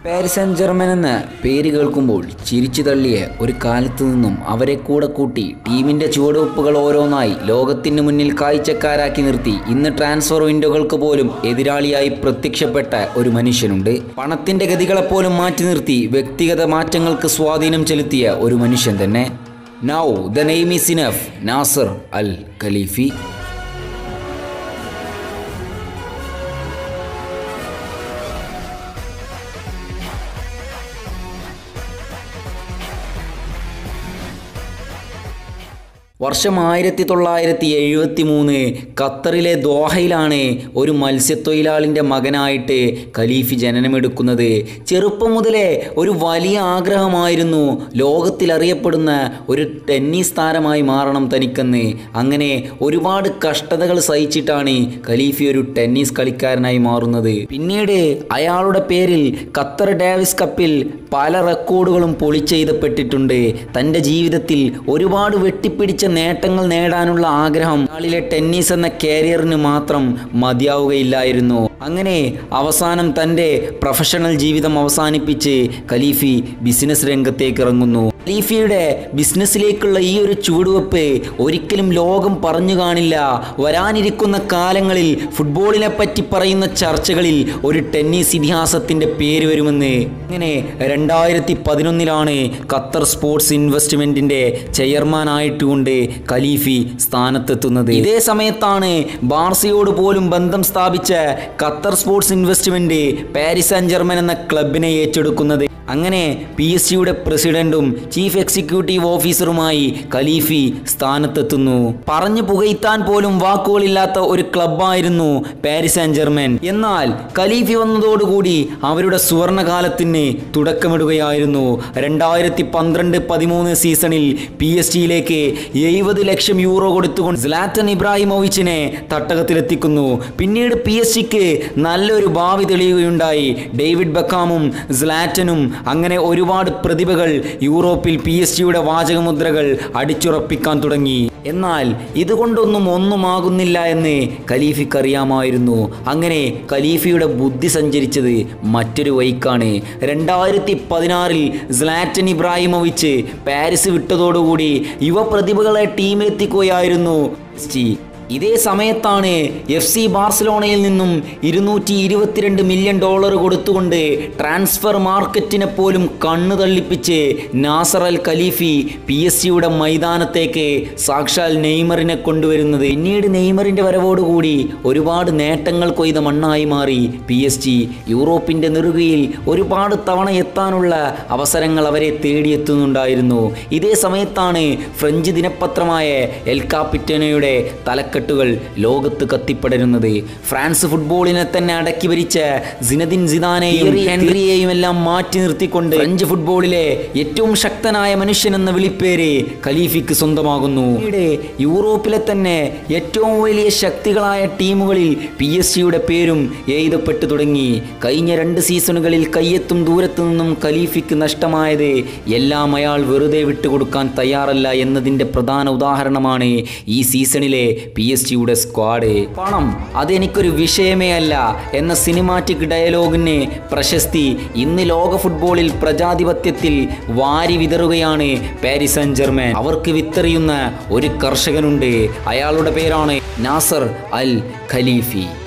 Paris and German എന്ന പേര് കേൾക്കുമ്പോൾ ചിരിച്ചു തള്ളിയ ഒരു കാലത്തു നിന്നും അവരെ കൂടെ കൂട്ടി ടീമിന്റെ ചുവടുവെപ്പുകൾ ഓരോന്നായി ലോകത്തിന് മുന്നിൽ കാഴ്ചക്കാരാക്കി നിർത്തി ഇന്ന് ട്രാൻസ്ഫർ വിൻഡോകൾക്ക് പോലും എതിരാളിയായി പ്രത്യക്ഷപ്പെട്ട ഒരു മനുഷ്യനുണ്ട് പണത്തിന്റെ ഗതികളെപ്പോലും മാറ്റി നിർത്തി വ്യക്തിഗത മാറ്റങ്ങൾക്ക് സ്വാധീനം ചെലുത്തിയ ഒരു മനുഷ്യൻ തന്നെ now the name is enough Nasser Al Khelaifi വർഷം ആയിരത്തി തൊള്ളായിരത്തി എഴുപത്തി മൂന്ന് ഖത്തറിലെ ദോഹയിലാണ് ഒരു മത്സ്യത്തൊഴിലാളിൻ്റെ മകനായിട്ട് ഖലീഫി ജനനമെടുക്കുന്നത് ചെറുപ്പം മുതലേ ഒരു വലിയ ആഗ്രഹമായിരുന്നു ലോകത്തിൽ അറിയപ്പെടുന്ന ഒരു ടെന്നീസ് താരമായി മാറണം തനിക്കെന്ന് അങ്ങനെ ഒരുപാട് കഷ്ടതകൾ സഹിച്ചിട്ടാണ് ഖലീഫി ഒരു ടെന്നീസ് കളിക്കാരനായി മാറുന്നത് പിന്നീട് അയാളുടെ പേരിൽ ഖത്തർ ഡേവിസ് കപ്പിൽ പല റെക്കോർഡുകളും പൊളിച്ചെയ്തപ്പെട്ടിട്ടുണ്ട് തൻ്റെ ജീവിതത്തിൽ ഒരുപാട് വെട്ടിപ്പിടിച്ച നേട്ടങ്ങൾ നേടാനുള്ള ആഗ്രഹം ആളിലെ ടെന്നീസ് എന്ന കാരിയറിന് മാത്രം മതിയാവുകയില്ലായിരുന്നു അങ്ങനെ അവസാനം തൻ്റെ പ്രൊഫഷണൽ ജീവിതം അവസാനിപ്പിച്ച് ഖലീഫി ബിസിനസ് രംഗത്തേക്ക് ഇറങ്ങുന്നു ഖലീഫിയുടെ ബിസിനസ്സിലേക്കുള്ള ഈ ഒരു ചുവടുവെപ്പ് ഒരിക്കലും ലോകം പറഞ്ഞു കാണില്ല വരാനിരിക്കുന്ന കാലങ്ങളിൽ ഫുട്ബോളിനെ പറ്റി പറയുന്ന ചർച്ചകളിൽ ഒരു ടെന്നീസ് ഇതിഹാസത്തിന്റെ പേര് വരുമെന്ന് ഇങ്ങനെ രണ്ടായിരത്തി പതിനൊന്നിലാണ് ഖത്തർ സ്പോർട്സ് ഇൻവെസ്റ്റ്മെന്റിന്റെ ചെയർമാൻ ആയിട്ടുകൊണ്ട് ഖലീഫി സ്ഥാനത്തെത്തുന്നത് ഇതേ സമയത്താണ് ബാർസയോട് പോലും ബന്ധം സ്ഥാപിച്ച Qatar sports investment Paris and German എന്ന ക്ലബിനെ ഏറ്റെടുക്കുന്നത് അങ്ങനെ പി എസ് സിയുടെ പ്രസിഡന്റും ചീഫ് എക്സിക്യൂട്ടീവ് ഓഫീസറുമായി ഖലീഫി സ്ഥാനത്തെത്തുന്നു പറഞ്ഞു പുകയ്ത്താൻ പോലും വാക്കുകളില്ലാത്ത ഒരു ക്ലബ്ബായിരുന്നു പാരിസ് ആൻഡ് ജർമ്മൻ എന്നാൽ ഖലീഫി വന്നതോടുകൂടി അവരുടെ സുവർണകാലത്തിന് തുടക്കമിടുകയായിരുന്നു രണ്ടായിരത്തി പന്ത്രണ്ട് പതിമൂന്ന് സീസണിൽ പി എസ് ടിയിലേക്ക് എഴുപത് ലക്ഷം യൂറോ കൊടുത്തുകൊണ്ട് സ്ലാറ്റൻ ഇബ്രാഹിമോവിച്ചിനെ തട്ടകത്തിലെത്തിക്കുന്നു പിന്നീട് പി എസ് ടിക്ക് നല്ലൊരു ഭാവി തെളിയുകയുണ്ടായി ഡേവിഡ് ബക്കാമും സ്ലാറ്റനും അങ്ങനെ ഒരുപാട് പ്രതിഭകൾ യൂറോപ്പിൽ പി എസ് ജിയുടെ വാചകമുദ്രകൾ അടിച്ചുറപ്പിക്കാൻ തുടങ്ങി എന്നാൽ ഇതുകൊണ്ടൊന്നും ഒന്നുമാകുന്നില്ല എന്ന് ഖലീഫിക്ക് അറിയാമായിരുന്നു അങ്ങനെ ഖലീഫിയുടെ ബുദ്ധി സഞ്ചരിച്ചത് മറ്റൊരു വൈക്കാണ് രണ്ടായിരത്തി പതിനാറിൽ സ്ലാറ്റൻ ഇബ്രാഹിമോവിച്ച് പാരീസ് വിട്ടതോടുകൂടി യുവപ്രതിഭകളെ ടീമിലെത്തിക്കുകയായിരുന്നു മെസ്സി. ഇതേ സമയത്താണ് എഫ് സി ബാർസലോണയിൽ നിന്നും ഇരുന്നൂറ്റി ഇരുപത്തിരണ്ട് മില്യൺ ഡോളർ കൊടുത്തുകൊണ്ട് ട്രാൻസ്ഫർ മാർക്കറ്റിനെ പോലും കണ്ണു തള്ളിപ്പിച്ച് Nasser Al Khelaifi P S സിയുടെ മൈതാനത്തേക്ക് സാക്ഷാൽ നെയ്മറിനെ കൊണ്ടുവരുന്നത് പിന്നീട് നെയ്മറിന്റെ വരവോടുകൂടി ഒരുപാട് നേട്ടങ്ങൾ കൊയ്ത മണ്ണായി മാറി പി എസ് ജി യൂറോപ്പിന്റെ നെറുകയിൽ ഒരുപാട് തവണ എത്താനുള്ള അവസരങ്ങൾ അവരെ തേടിയെത്തുന്നുണ്ടായിരുന്നു ഇതേ സമയത്താണ് ഫ്രഞ്ച് ദിനപത്രമായ എൽ കാപ്പിറ്റനയുടെ തലക്കെട്ടുകൾ ലോകത്ത് കത്തിപ്പടരുന്നത് ഫ്രാൻസ് ഫുട്ബോളിനെ തന്നെ അടക്കി ഭരിച്ച സിനദിൻ സിദാനെയും ഹെൻറിയെയും എല്ലാം മാറ്റി നിർത്തിക്കൊണ്ട് ഫ്രഞ്ച് ഫുട്ബോളിലെ ഏറ്റവും ശക്തനായ മനുഷ്യൻ എന്ന വിളിപ്പേര് ഖലീഫിക്ക് സ്വന്തമാകുന്നു പിന്നീട് യൂറോപ്പിലെ തന്നെ ഏറ്റവും വലിയ ശക്തികളായ ടീമുകളിൽ പി എസ് സിയുടെ പേരും എഴുതപ്പെട്ടു തുടങ്ങി കഴിഞ്ഞ രണ്ട് സീസണുകളിൽ കയ്യെത്തും ദൂരത്തു നിന്നും ഖലീഫിക്ക് നഷ്ടമായത് എല്ലാം അയാൾ വെറുതെ വിട്ടുകൊടുക്കാൻ തയ്യാറല്ല എന്നതിൻ്റെ പ്രധാന ഉദാഹരണമാണ് ഈ സീസണിലെ പി എസ് ജിയുടെ സ്ക്വാഡ് പണം അതെനിക്കൊരു വിഷയമേ അല്ല എന്ന സിനിമാറ്റിക് ഡയലോഗിന് പ്രശസ്തി ഇന്ന് ലോക ഫുട്ബോളിൽ പ്രജാധിപത്യത്തിൽ വാരി വിതറുകയാണ് പാരിസ് ആൻഡ് ജർമ്മൻ അവർക്ക് വിത്തെറിയുന്ന ഒരു കർഷകനുണ്ട് അയാളുടെ പേരാണ് നാസർ അൽ ഖലീഫി